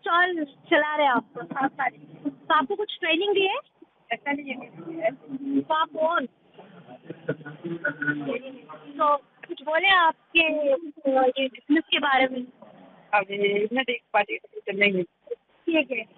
Stall चला रहे हैं आप तो आपको कुछ ट्रेनिंग दी है तो आप कौन तो कुछ बोले आपके अ, ये बिजनेस के बारे में अभी मैं देख पाती नहीं ठीक है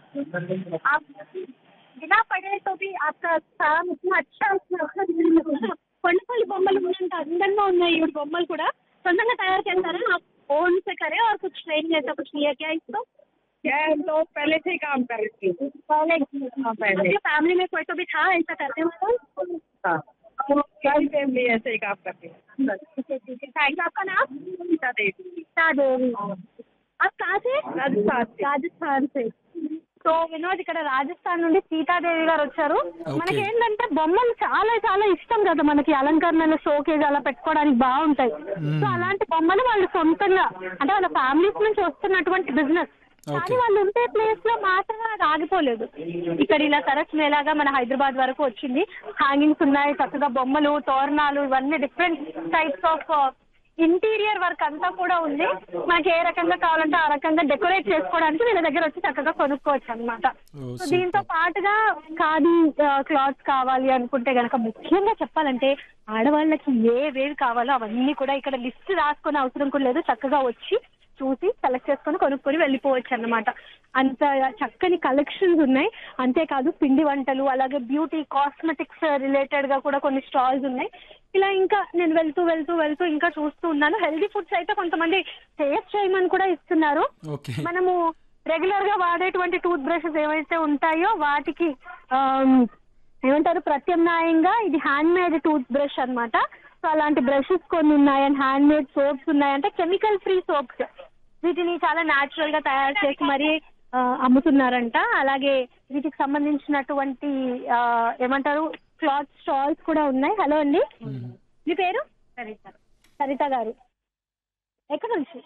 आप बिना पढ़े तो भी आपका काम इतना अच्छा కొన్ని కొన్ని బొమ్మలు ఉన్నంత అందంగా ఉన్నాయి ఈ బొమ్మలు కూడా సొంతంగా తయారు చేస్తారా आप ओन से करे और कुछ ट्रेनिंग ऐसा कुछ लिया क्या इसको क्या हम तो पहले से ही काम कर रही थी पहले हाँ, पहले। फैमिली में कोई तो भी था ऐसा करने वाला हाँ सारी फैमिली ऐसे ही काम करती है थैंक आपका नाम सीता देवी सीता देवी आप कहाँ से राजस्थान से। రాజస్థాన్ से సో వినోద్ ఇక్కడ రాజస్థాన్ నుండి సీతాదేవి గారు వచ్చారు మనకి ఏంటంటే బొమ్మలు చాలా చాలా ఇష్టం కదా మనకి అలంకరణలు షోకేజ్ అలా పెట్టుకోవడానికి బాగుంటాయి సో అలాంటి బొమ్మలు వాళ్ళు సొంతంగా అంటే వాళ్ళ ఫ్యామిలీస్ నుంచి వస్తున్నటువంటి బిజినెస్ కానీ వాళ్ళు ఉండే ప్లేస్ లో మాత్రం అది ఆగిపోలేదు ఇక్కడ ఇలా సరస్ మేలాగా మన హైదరాబాద్ వరకు వచ్చింది హ్యాంగింగ్స్ ఉన్నాయి చక్కగా బొమ్మలు తోరణాలు ఇవన్నీ different types of interior work అంతా కూడా ఉంది మనకి ఏ రకంగా కావాలంటే ఆ రకంగా డెకరేట్ చేసుకోవడానికి వీళ్ళ దగ్గర వచ్చి చక్కగా కొనుక్కోవచ్చు అనమాట సో దీంతో పాటుగా ఖాదీ క్లాత్స్ కావాలి అనుకుంటే గనక ముఖ్యంగా చెప్పాలంటే ఆడవాళ్ళకి ఏవేవి కావాలో అవన్నీ కూడా ఇక్కడ లిస్ట్ రాసుకునే అవసరం కూడా లేదు చక్కగా వచ్చి చూసి సెలెక్ట్ చేసుకొని కొనుక్కొని వెళ్ళిపోవచ్చు అన్నమాట అంత చక్కని కలెక్షన్స్ ఉన్నాయి అంతేకాదు పిండి వంటలు అలాగే బ్యూటీ కాస్మెటిక్స్ రిలేటెడ్ గా కూడా కొన్ని స్టాల్స్ ఉన్నాయి ఇలా ఇంకా నేను వెళ్తూ వెళ్తూ వెళ్తూ ఇంకా చూస్తూ ఉన్నాను హెల్దీ ఫుడ్స్ అయితే కొంతమంది టేస్ట్ చేయమని కూడా ఇస్తున్నారు ఓకే మనము రెగ్యులర్ గా వాడేటువంటి టూత్ బ్రషెస్ ఏవైతే ఉంటాయో వాటికి ఆమ్, ఏమంటారు ప్రత్యామ్నాయంగా ఇది హ్యాండ్ మేడ్ టూత్ బ్రష్ అన్నమాట సో అలాంటి బ్రషెస్ కొన్ని ఉన్నాయి అండ్ హ్యాండ్ మేడ్ సోప్స్ ఉన్నాయి అంటే కెమికల్ ఫ్రీ సోప్స్ వీటిని చాలా న్యాచురల్ గా తయారు చేసి మరీ ఆ, అమ్ముతున్నారంట అలాగే వీటికి సంబంధించినటువంటి ఆ, ఏమంటారు క్లాత్ స్టాల్స్ కూడా ఉన్నాయి హలో అండి మీ పేరు సరిత సరిత గారు ఎక్కడ నుంచి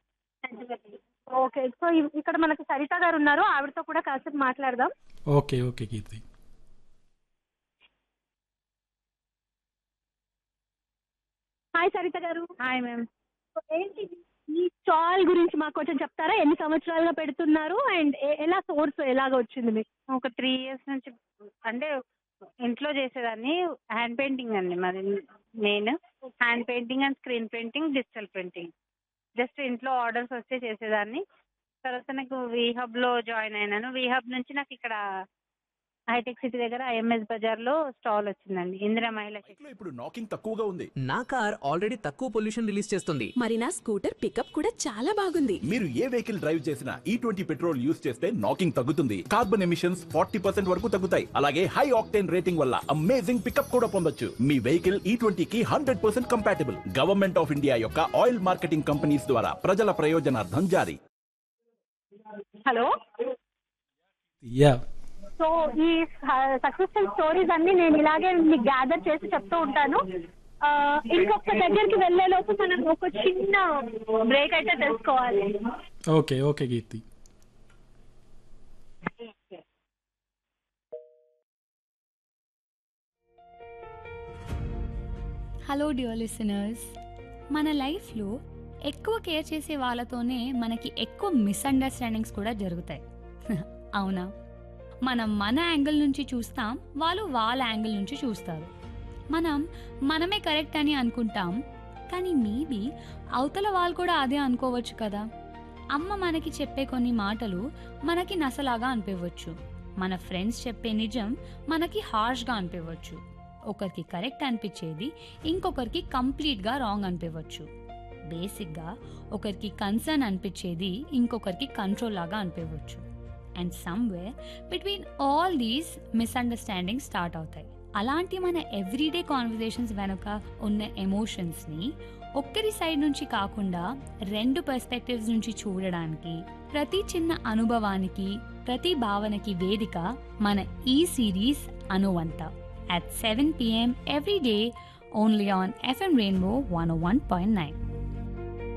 ఓకే సో ఇ- ఇక్కడ మనకి సరిత గారు ఉన్నారు ఆవిడతో కూడా కాసేపు మాట్లాడదాం okay okay Keerthi hi Saritha garu hi ma'am ఏంటి ఈ స్టాల్ గురించి మాకు కొంచెం చెప్తారా ఎన్ని సంవత్సరాలుగా పెడుతున్నారు అండ్ ఎలా సోర్స్ ఎలాగ వచ్చింది మీకు ఒక త్రీ ఇయర్స్ నుంచి అంటే ఇంట్లో చేసేదాన్ని హ్యాండ్ పెయింటింగ్ అండి మరి main hand painting and screen painting digital printing just ఇంట్లో ఆర్డర్స్ వస్తే చేసేదాన్ని తర్వాత నాకు వీహబ్ లో జాయిన్ అయినాను వీహబ్ నుంచి నాకు ఇక్కడ హైటెక్ సిటీ దగ్గర ఐఎంఎస్ బజార్ లో స్టాల్ వచ్చిందండి ఇందిరా మహిళా శక్తి లో ఇప్పుడు నాకింగ్ తక్కువగా ఉంది నా కార్ ఆల్రెడీ తక్కువ పొల్యూషన్ రిలీజ్ చేస్తుంది మరి నా స్కూటర్ పికప్ కూడా చాలా బాగుంది మీరు ఏ వెహికల్ డ్రైవ్ చేసినా ఈ ట్వంటీ పెట్రోల్ యూస్ చేస్తే నాకింగ్ తగ్గుతుంది కార్బన్ ఎమిషన్స్ ఫార్టీ పర్సెంట్ వరకు తగ్గుతాయి అలాగే హై ఆక్టేన్ రేటింగ్ వల్ల అమేజింగ్ పికప్ కూడా పొందొచ్చు మీ వెహికల్ ఈ ట్వంటీ కి hundred percent compatible government of India యొక్క ఆయిల్ మార్కెటింగ్ కంపెనీస్ ద్వారా ప్రజల ప్రయోజనార్థం జారీ హలో యా సో ఈ సక్సెస్ఫుల్ స్టోరీస్ అన్ని నేను ఇలాగే మీకు గ్యాదర్ చేసి చెప్తూ ఉంటాను ఆ, ఇంకొక దగ్గరికి వెళ్ళే లోపు మనం ఒక చిన్న బ్రేక్ అయితే తెలుసుకోవాలి okay okay Keerthi hello dear listeners మన లైఫ్లో ఎక్కువ కేర్ చేసే వాళ్ళతోనే మనకి ఎక్కువ మిస్అండర్స్టాండింగ్స్ కూడా జరుగుతాయి అవునా మనం మన యాంగిల్ నుంచి చూస్తాం వాళ్ళు వాళ్ళ యాంగిల్ నుంచి చూస్తారు మనం మనమే కరెక్ట్ అని అనుకుంటాం కానీ మేబీ అవతల వాళ్ళు కూడా అదే అనుకోవచ్చు కదా అమ్మ మనకి చెప్పే కొన్ని మాటలు మనకి నసలాగా అనిపించవచ్చు మన ఫ్రెండ్స్ చెప్పే నిజం మనకి హార్ష్గా అనిపించవచ్చు ఒకరికి కరెక్ట్ అనిపించేది ఇంకొకరికి కంప్లీట్గా రాంగ్ అనిపించవచ్చు బేసిక్గా ఒకరికి కన్సర్న్ అనిపించేది ఇంకొకరికి కంట్రోల్ లాగా అనిపించవచ్చు and somewhere between all these misunderstanding start అవుతాయి అలాంటి మన ఎవ్రీడే కాన్వర్జేషన్స్ వెనుక ఉన్న ఎమోషన్స్ని ఒక్కరి సైడ్ నుంచి కాకుండా రెండు పర్స్పెక్టివ్స్ నుంచి చూడడానికి ప్రతి చిన్న అనుభవానికి ప్రతి భావనకి వేదిక మన ఈ సిరీస్ అనువంత at 7 p.m. every day only on FM Rainbow 101.9.